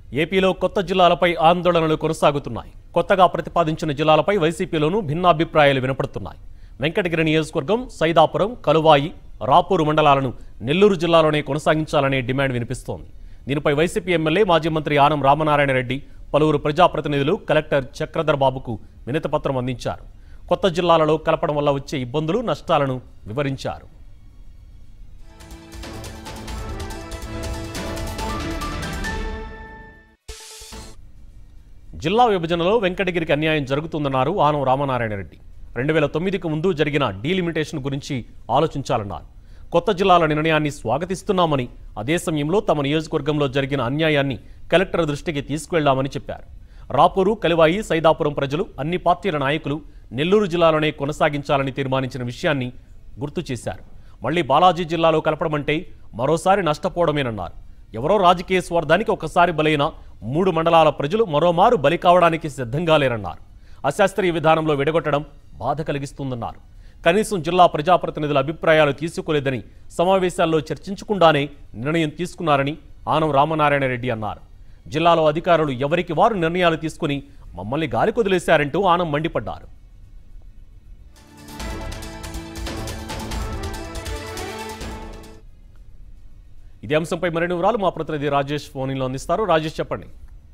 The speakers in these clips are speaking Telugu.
ఏపీలో కొత్త జిల్లాలపై ఆందోళనలు కొనసాగుతున్నాయి కొత్తగా ప్రతిపాదించిన జిల్లాలపై వైసీపీలోనూ భిన్నాభిప్రాయాలు వినపడుతున్నాయి వెంకటగిరి నియోజకవర్గం సైదాపురం కలువాయి రాపూరు మండలాలను నెల్లూరు జిల్లాలోనే కొనసాగించాలనే డిమాండ్ వినిపిస్తోంది దీనిపై వైసీపీ ఎమ్మెల్యే మాజీ మంత్రి ఆనం రామనారాయణ రెడ్డి పలువురు ప్రజాప్రతినిధులు కలెక్టర్ చక్రధర్ బాబుకు వినతిపత్రం అందించారు కొత్త జిల్లాలలో కలపడం వల్ల వచ్చే ఇబ్బందులు నష్టాలను వివరించారు జిల్లా విభజనలో వెంకటగిరికి అన్యాయం జరుగుతుందన్నారు ఆనం రామనారాయణ రెడ్డి రెండు వేల తొమ్మిదికి ముందు జరిగిన డీలిమిటేషన్ గురించి ఆలోచించాలన్నారు కొత్త జిల్లాల నిర్ణయాన్ని స్వాగతిస్తున్నామని అదే సమయంలో తమ నియోజకవర్గంలో జరిగిన అన్యాయాన్ని కలెక్టర్ దృష్టికి తీసుకువెళ్లామని చెప్పారు రాపూరు కలివాయి సైదాపురం ప్రజలు అన్ని పార్టీల నాయకులు నెల్లూరు జిల్లాలోనే కొనసాగించాలని తీర్మానించిన విషయాన్ని గుర్తు చేశారు మళ్లీ బాలాజీ జిల్లాలో కలపడమంటే మరోసారి నష్టపోవడమేనన్నారు ఎవరో రాజకీయ స్వార్థానికి ఒకసారి బలైన మూడు మండలాల ప్రజలు మరోమారు బలి కావడానికి సిద్ధంగా లేరన్నారు అశాస్త్రీయ విధానంలో విడగొట్టడం బాధ కలిగిస్తుందన్నారు కనీసం జిల్లా ప్రజాప్రతినిధుల అభిప్రాయాలు తీసుకోలేదని సమావేశాల్లో చర్చించకుండానే నిర్ణయం తీసుకున్నారని ఆనం రామనారాయణ రెడ్డి అన్నారు జిల్లాలో అధికారులు ఎవరికి వారు నిర్ణయాలు తీసుకుని మమ్మల్ని గాలికొదిలేశారంటూ ఆనం మండిపడ్డారు ఇదే అంశంపై మరిన్ని వివరాలు మా ప్రతినిధి రాజేష్ ఫోన్లో అందిస్తారు రాజేష్ చెప్పండి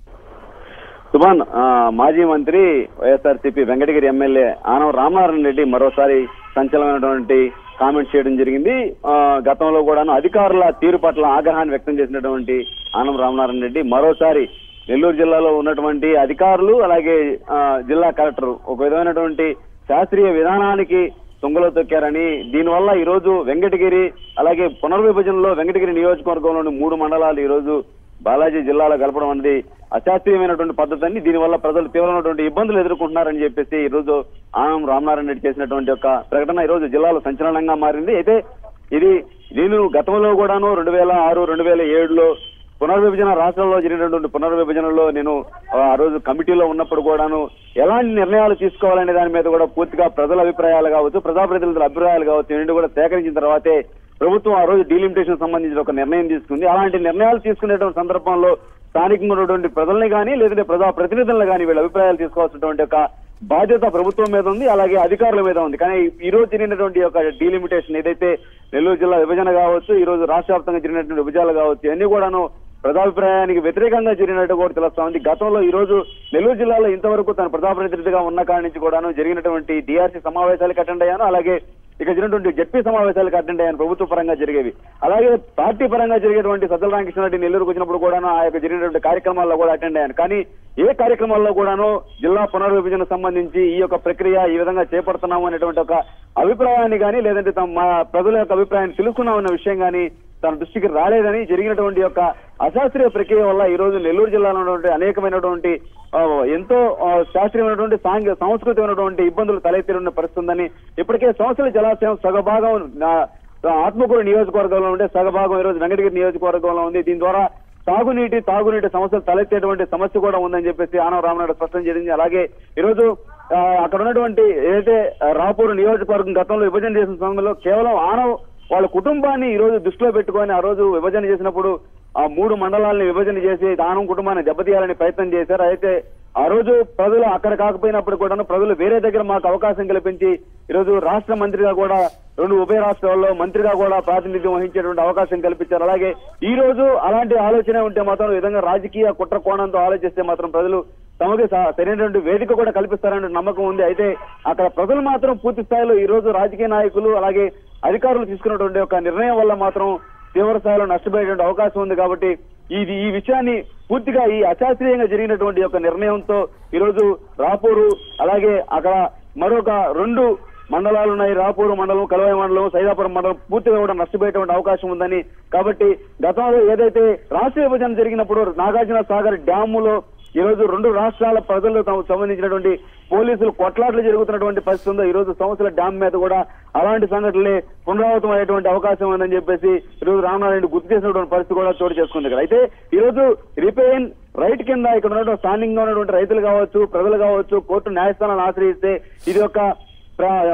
సుభాన్ ఆ, మాజీ మంత్రి వైఎస్ఆర్సీపీ వెంకటగిరి ఎమ్మెల్యే ఆనవ రామనారాయణ రెడ్డి మరోసారి సంచలనమైనటువంటి కామెంట్ చేయడం జరిగింది ఆ, గతంలో కూడాను అధికారుల తీరు పట్ల ఆగ్రహాన్ని వ్యక్తం చేసినటువంటి ఆనం రామనారాయణ రెడ్డి మరోసారి నెల్లూరు జిల్లాలో ఉన్నటువంటి అధికారులు అలాగే ఆ, జిల్లా కలెక్టర్ ఒక విధమైనటువంటి శాస్త్రీయ విధానానికి తుంగలో తొక్కారని దీనివల్ల ఈ రోజు వెంకటగిరి అలాగే పునర్విభజనలో వెంకటగిరి నియోజకవర్గంలోని మూడు మండలాలు ఈ రోజు బాలాజీ జిల్లాలో కలపడం అనేది అశాస్త్రీయమైనటువంటి పద్ధతి అని దీనివల్ల ప్రజలు తీవ్రమైనటువంటి ఇబ్బందులు ఎదుర్కొంటున్నారని చెప్పేసి ఈ రోజు ఆనం రామనారాయణ రెడ్డి చేసినటువంటి ఒక ప్రకటన ఈ రోజు జిల్లాలో సంచలనంగా మారింది అయితే ఇది నేను గతంలో కూడాను రెండు వేల ఆరు రెండు వేల ఏడులో పునర్విభజన రాష్ట్రంలో జరిగినటువంటి పునర్విభజనలో నేను ఆ రోజు కమిటీలో ఉన్నప్పుడు కూడాను ఎలాంటి నిర్ణయాలు తీసుకోవాలనే దాని మీద కూడా పూర్తిగా ప్రజల అభిప్రాయాలు కావచ్చు ప్రజాప్రతినిధుల అభిప్రాయాలు కావచ్చు ఇవన్నీ కూడా సేకరించిన తర్వాతే ప్రభుత్వం ఆ రోజు డీలిమిటేషన్ సంబంధించిన ఒక నిర్ణయం తీసుకుంది అలాంటి నిర్ణయాలు తీసుకునేటువంటి సందర్భంలో స్థానికంగా ఉన్నటువంటి ప్రజల్ని కానీ లేదంటే ప్రజా ప్రతినిధులను కానీ వీళ్ళ అభిప్రాయాలు తీసుకోవాల్సినటువంటి ఒక బాధ్యత ప్రభుత్వం మీద ఉంది అలాగే అధికారుల మీద ఉంది కానీ ఈ రోజు జరిగినటువంటి ఒక డీలిమిటేషన్ ఏదైతే నెల్లూరు జిల్లా విభజన కావచ్చు ఈ రోజు రాష్ట్ర వ్యాప్తంగా జరిగినటువంటి విభజనలు కావచ్చు ఇవన్నీ కూడాను ప్రజాభిప్రాయానికి వ్యతిరేకంగా జరిగినట్టు కూడా తెలుస్తా ఉంది గతంలో ఈ రోజు నెల్లూరు జిల్లాలో ఇంతవరకు తన ప్రజాప్రతినిధిగా ఉన్న కాడి నుంచి కూడాను జరిగినటువంటి డిఆర్సీ సమావేశాలకు అటెండ్ అయ్యాను అలాగే ఇక జరిగినటువంటి జడ్పీ సమావేశాలకు అటెండ్ అయ్యాను ప్రభుత్వ పరంగా జరిగేవి అలాగే పార్టీ పరంగా జరిగేటువంటి సజ్జల రామకృష్ణారెడ్డి నెల్లూరుకు వచ్చినప్పుడు కూడాను ఆ యొక్క జరిగినటువంటి కార్యక్రమాల్లో కూడా అటెండ్ అయ్యాను కానీ ఏ కార్యక్రమాల్లో కూడాను జిల్లా పునర్విభజన సంబంధించి ఈ యొక్క ప్రక్రియ ఈ విధంగా చేపడుతున్నాము అనేటువంటి ఒక అభిప్రాయాన్ని కానీ లేదంటే తమ మా ప్రజల యొక్క అభిప్రాయాన్ని తెలుసుకున్నామన్న విషయం కానీ తన దృష్టికి రాలేదని జరిగినటువంటి యొక్క అశాస్త్రీయ ప్రక్రియ వల్ల ఈ రోజు నెల్లూరు జిల్లాలో ఉన్నటువంటి అనేకమైనటువంటి ఆ, ఎంతో ఆ, శాస్త్రీయమైనటువంటి సాంఘిక సాంస్కృతికమైనటువంటి ఇబ్బందులు తలెత్తిన పరిస్థితి ఉందని ఇప్పటికే సంవత్సరాల జలాశయం సగభాగం నా- ఆత్మకూరు నియోజకవర్గంలో ఉంటే సగభాగం ఈ రోజు వెంకటగిరి నియోజకవర్గంలో ఉంది దీని ద్వారా తాగునీటి తాగునీటి సమస్యలు తలెత్తేటువంటి సమస్య కూడా ఉందని చెప్పేసి ఆనవ రామనాయుడు స్పష్టం చేసింది అలాగే ఈరోజు ఆ, అక్కడ ఉన్నటువంటి ఏదైతే ఆ, రాపూర్ నియోజకవర్గం గతంలో విభజన చేసిన సమయంలో కేవలం ఆనవ్ వాళ్ళ కుటుంబాన్ని ఈ రోజు దృష్టిలో పెట్టుకొని ఆ రోజు విభజన చేసినప్పుడు ఆ మూడు మండలాలని విభజన చేసి దానం కుటుంబాన్ని దెబ్బతీయాలని ప్రయత్నం చేశారు అయితే ఆ రోజు ప్రజలు అక్కడ కాకపోయినప్పుడు కూడా ప్రజలు వేరే దగ్గర మాకు అవకాశం కల్పించి ఈరోజు రాష్ట్ర మంత్రిగా కూడా రెండు ఉభయ రాష్ట్రాల్లో మంత్రిగా కూడా ప్రాతినిధ్యం వహించేటువంటి అవకాశం కల్పించారు అలాగే ఈ రోజు అలాంటి ఆలోచన ఉంటే మాత్రం ఈ విధంగా రాజకీయ కుట్ర కోణంతో ఆలోచిస్తే మాత్రం ప్రజలు తమకి స- సరైనటువంటి వేదిక కూడా కల్పిస్తారనే నమ్మకం ఉంది అయితే అక్కడ ప్రజలు మాత్రం పూర్తి స్థాయిలో ఈ రోజు రాజకీయ నాయకులు అలాగే అధికారులు తీసుకున్నటువంటి ఒక నిర్ణయం వల్ల మాత్రం తీవ్ర స్థాయిలో నష్టపోయేటువంటి అవకాశం ఉంది కాబట్టి ఇది ఈ విషయాన్ని పూర్తిగా ఈ అశాస్త్రీయంగా జరిగినటువంటి యొక్క నిర్ణయంతో ఈరోజు రాపూరు అలాగే అక్కడ మరొక రెండు మండలాలు ఉన్నాయి రాపూరు మండలం కలవాయి మండలం సైదాపురం మండలం పూర్తిగా కూడా నష్టపోయేటువంటి అవకాశం ఉందని కాబట్టి గతంలో ఏదైతే రాష్ట్ర విభజన జరిగినప్పుడు నాగార్జున సాగర్ డ్యాములో ఈ రోజు రెండు రాష్ట్రాల ప్రజలు తమకు సంబంధించినటువంటి పోలీసులు కొట్లాట్లు జరుగుతున్నటువంటి పరిస్థితి ఉందో ఈ రోజు సంవత్సరాల డ్యామ్ మీద కూడా అలాంటి సంఘటనలే పునరావృతం అయ్యేటువంటి అవకాశం ఉందని చెప్పేసి ఈ రోజు రామనారాయణ గుర్తు చేసినటువంటి పరిస్థితి కూడా చోటు చేసుకుంది ఇక్కడ అయితే ఈ రోజు రిపేన్ రైట్ కింద ఇక్కడ ఉన్నటువంటి స్థానికంగా ఉన్నటువంటి రైతులు కావచ్చు ప్రజలు కావచ్చు కోర్టు న్యాయస్థానాన్ని ఆశ్రయిస్తే ఇది ఒక ప్ర-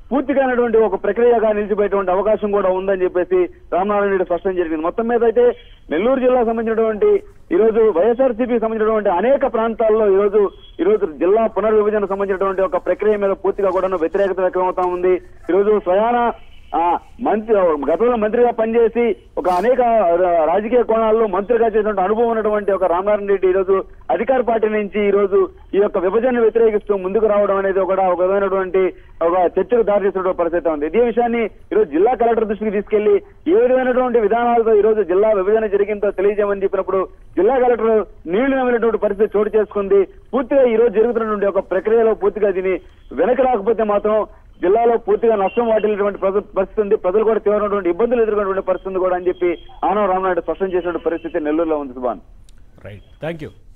పూర్తిగానటువంటి ఒక ప్రక్రియగా నిలిచిపోయేటువంటి అవకాశం కూడా ఉందని చెప్పేసి రామనారాయణ రెడ్డి స్పష్టం జరిగింది మొత్తం మీద అయితే నెల్లూరు జిల్లాకు సంబంధించినటువంటి ఈ రోజు వైఎస్ఆర్సీపీకి సంబంధించినటువంటి అనేక ప్రాంతాల్లో ఈ రోజు ఈ రోజు జిల్లా పునర్విభజన సంబంధించినటువంటి ఒక ప్రక్రియ మీద పూర్తిగా కూడా వ్యతిరేకత వ్యక్తమవుతా ఉంది ఈ రోజు స్వయాన ఆ మంత్రి గతంలో మంత్రిగా పనిచేసి ఒక అనేక రా- రాజకీయ కోణాల్లో మంత్రిగా చేసినటువంటి అనుభవం ఉన్నటువంటి ఒక రామనారాయణ రెడ్డి ఈ రోజు అధికార పార్టీ నుంచి ఈ రోజు ఈ యొక్క విభజన వ్యతిరేకిస్తూ ముందుకు రావడం అనేది కూడా ఒక విధమైనటువంటి ఒక చర్చకు దారితీస్తున్న పరిస్థితి ఉంది ఇదే విషయాన్ని ఈ రోజు జిల్లా కలెక్టర్ దృష్టికి తీసుకెళ్లి ఏ విధమైనటువంటి విధానాలతో ఈ రోజు జిల్లా విభజన జరిగిందో తెలియజేయమని చెప్పినప్పుడు జిల్లా కలెక్టర్ నీళ్లు నమ్మినటువంటి పరిస్థితి చోటు చేసుకుంది పూర్తిగా ఈ రోజు జరుగుతున్నటువంటి ఒక ప్రక్రియలో పూర్తిగా దీన్ని వెనక రాకపోతే మాత్రం జిల్లాలో పూర్తిగా నష్టం వాటిల్లినటువంటి ప్రజ- పరిస్థితి ఉంది ప్రజలు కూడా తీవ్రమైనటువంటి ఇబ్బందులు ఎదుర్కొన్నటువంటి పరిస్థితి ఉంది కూడా అని చెప్పి ఆనవ రామనాయుడు స్పష్టం చేసినటువంటి పరిస్థితి నెల్లూరులో ఉంది సుభాన్ రైట్ థ్యాంక్ యూ